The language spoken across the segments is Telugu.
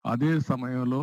అదే సమయంలో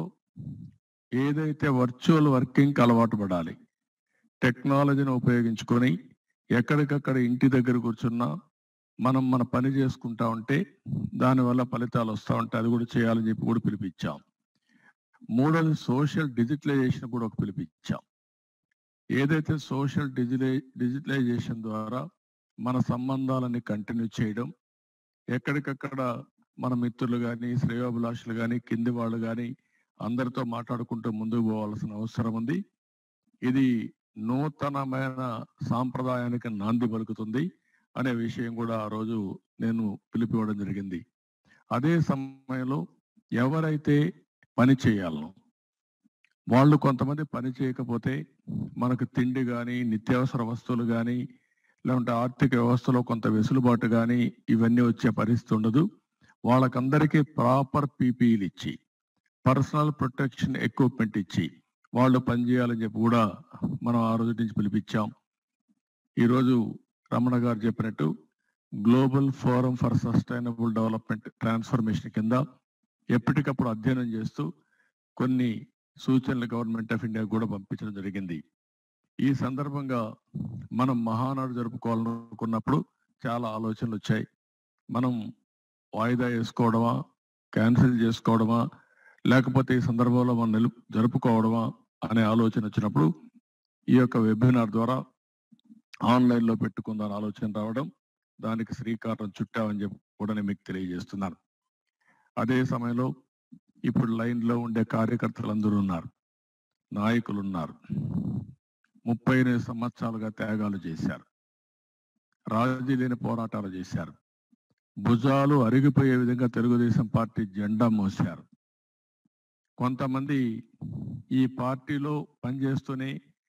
ఏదైతే వర్చువల్ వర్కింగ్ అలవాటు పడాలి టెక్నాలజీని ఉపయోగించుకొని ఎక్కడికక్కడ ఇంటి దగ్గర కూర్చున్నా మనం మన పని చేసుకుంటా ఉంటే దానివల్ల ఫలితాలు వస్తూ ఉంటాయి అది కూడా చేయాలని చెప్పి కూడా పిలిపించాం మూడోది సోషల్ డిజిటలైజేషన్ కూడా ఒక పిలిపించాం ఏదైతే సోషల్ డిజిటలై డిజిటలైజేషన్ ద్వారా మన సంబంధాలని కంటిన్యూ చేయడం ఎక్కడికక్కడ మన మిత్రులు కానీ శ్రేయోభిలాషులు కానీ కింది వాళ్ళు కానీ అందరితో మాట్లాడుకుంటూ ముందుకు పోవాల్సిన అవసరం ఉంది ఇది నూతనమైన సాంప్రదాయానికి నాంది పలుకుతుంది అనే విషయం కూడా ఆ రోజు నేను పిలిపివ్వడం జరిగింది అదే సమయంలో ఎవరైతే పని చేయాలనో వాళ్ళు కొంతమంది పని చేయకపోతే మనకు తిండి కానీ నిత్యావసర వస్తువులు కానీ లేకుంటే ఆర్థిక వ్యవస్థలో కొంత వెసులుబాటు కానీ ఇవన్నీ వచ్చే పరిస్థితి ఉండదు వాళ్ళకందరికీ ప్రాపర్ పీపీఈలు ఇచ్చి పర్సనల్ ప్రొటెక్షన్ ఎక్విప్మెంట్ ఇచ్చి వాళ్ళు పనిచేయాలని చెప్పి కూడా మనం ఆ రోజు నుంచి పిలిపించాం ఈరోజు రమణ గారు చెప్పినట్టు global forum for sustainable development transformation కింద ఎప్పటికప్పుడు అధ్యయనం చేస్తూ కొన్ని సూచనలు గవర్నమెంట్ ఆఫ్ ఇండియా కూడా పంపించడం జరిగింది ఈ సందర్భంగా మనం మహానాడు జరుపుకోవాలనుకున్నప్పుడు చాలా ఆలోచనలు వచ్చాయి మనం వాయిదా వేసుకోవడమా క్యాన్సిల్ చేసుకోవడమా లేకపోతే ఈ సందర్భంలో మనం నిలు జరుపుకోవడమా అనే ఆలోచన వచ్చినప్పుడు ఈ యొక్క వెబినార్ ద్వారా ఆన్లైన్లో పెట్టుకుందాని ఆలోచన రావడం దానికి శ్రీకారం చుట్టామని చెప్పి కూడా నేను మీకు తెలియజేస్తున్నాను అదే సమయంలో ఇప్పుడు లైన్లో ఉండే కార్యకర్తలు అందరూ ఉన్నారు నాయకులు ఉన్నారు ముప్పై ఎనిమిది సంవత్సరాలుగా త్యాగాలు చేశారు రాజీ లేని పోరాటాలు చేశారు భుజాలు అరిగిపోయే విధంగా తెలుగుదేశం పార్టీ జెండా మోశారు కొంతమంది ఈ పార్టీలో పనిచేస్తూనే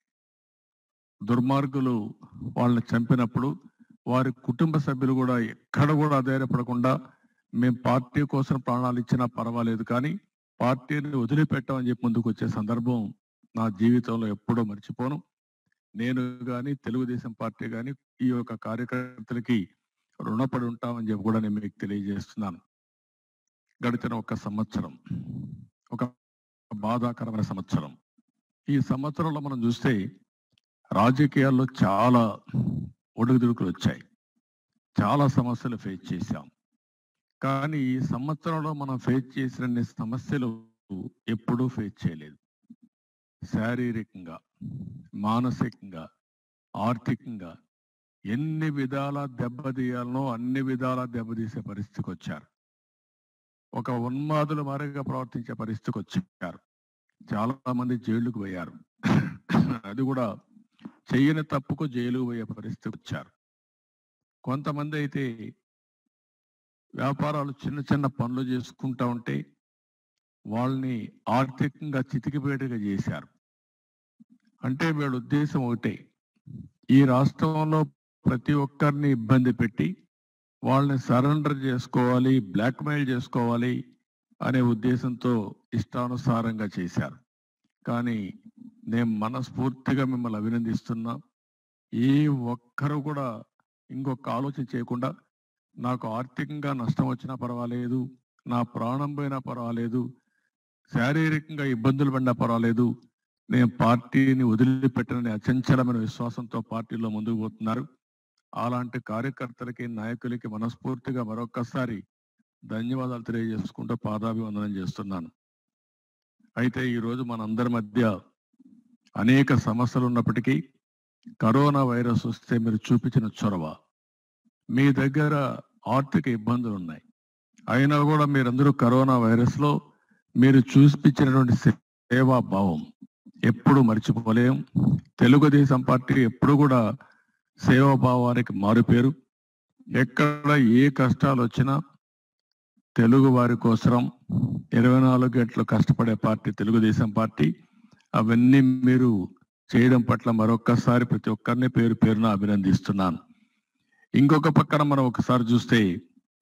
దుర్మార్గులు వాళ్ళని చంపినప్పుడు వారి కుటుంబ సభ్యులు కూడా ఎక్కడ కూడా ధైర్యపడకుండా మేము పార్టీ కోసం ప్రాణాలు ఇచ్చినా పర్వాలేదు కానీ పార్టీని వదిలిపెట్టామని చెప్పి ముందుకు వచ్చే సందర్భం నా జీవితంలో ఎప్పుడూ మర్చిపోను నేను కానీ తెలుగుదేశం పార్టీ కానీ ఈ యొక్క కార్యకర్తలకి రుణపడి ఉంటామని చెప్పి కూడా నేను మీకు తెలియజేస్తున్నాను గడిచిన ఒక సంవత్సరం ఒక బాధాకరమైన సంవత్సరం ఈ సంవత్సరంలో మనం చూస్తే రాజకీయాల్లో చాలా ఒడుగుదుడుకులు వచ్చాయి చాలా సమస్యలు ఫేస్ చేశాం కానీ ఈ సంవత్సరంలో మనం ఫేస్ చేసిన సమస్యలు ఎప్పుడూ ఫేస్ చేయలేదు శారీరకంగా మానసికంగా ఆర్థికంగా ఎన్ని విధాల దెబ్బతీయాలనో అన్ని విధాల దెబ్బతీసే పరిస్థితికి వచ్చారు ఒక ఉన్మాదుల మారిగా ప్రవర్తించే పరిస్థితికి వచ్చారు చాలా మంది జైలుకు పోయారు అది కూడా చెయ్యని తప్పుకు జైలుకు పోయే పరిస్థితికి వచ్చారు కొంతమంది అయితే వ్యాపారాలు చిన్న చిన్న పనులు చేసుకుంటా ఉంటే వాళ్ళని ఆర్థికంగా చితికిపేటగా చేశారు అంటే వీళ్ళ ఉద్దేశం ఒకటే ఈ రాష్ట్రంలో ప్రతి ఒక్కరిని ఇబ్బంది పెట్టి వాళ్ళని సరెండర్ చేసుకోవాలి బ్లాక్మెయిల్ చేసుకోవాలి అనే ఉద్దేశంతో ఇష్టానుసారంగా చేశారు కానీ నేను మనస్ఫూర్తిగా మిమ్మల్ని అభినందిస్తున్నా ఏ ఒక్కరు కూడా ఇంకొక ఆలోచన చేయకుండా నాకు ఆర్థికంగా నష్టం వచ్చినా పర్వాలేదు నా ప్రాణం పోయినా పర్వాలేదు శారీరకంగా ఇబ్బందులు పడినా పర్వాలేదు నేను పార్టీని వదిలిపెట్టనని అచంచలమైన విశ్వాసంతో పార్టీలో ముందుకు పోతున్నారు అలాంటి కార్యకర్తలకి నాయకులకి మనస్ఫూర్తిగా మరొక్కసారి ధన్యవాదాలు తెలియజేసుకుంటూ పాదాభివందనం చేస్తున్నాను అయితే ఈరోజు మనందరి మధ్య అనేక సమస్యలు ఉన్నప్పటికీ కరోనా వైరస్ వస్తే మీరు చూపించిన చొరవ మీ దగ్గర ఆర్థిక ఇబ్బందులు ఉన్నాయి అయినా కూడా మీరందరూ కరోనా వైరస్లో మీరు చూపించినటువంటి సేవా భావం ఎప్పుడు మర్చిపోలేం తెలుగుదేశం పార్టీ ఎప్పుడు కూడా సేవాభావానికి మారుపేరు ఎక్కడ ఏ కష్టాలు వచ్చినా తెలుగు వారి కోసం ఇరవై నాలుగు గంటలు కష్టపడే పార్టీ తెలుగుదేశం పార్టీ అవన్నీ మీరు చేయడం పట్ల మరొక్కసారి ప్రతి ఒక్కరిని పేరు పేరున అభినందిస్తున్నాను ఇంకొక పక్కన మనం ఒకసారి చూస్తే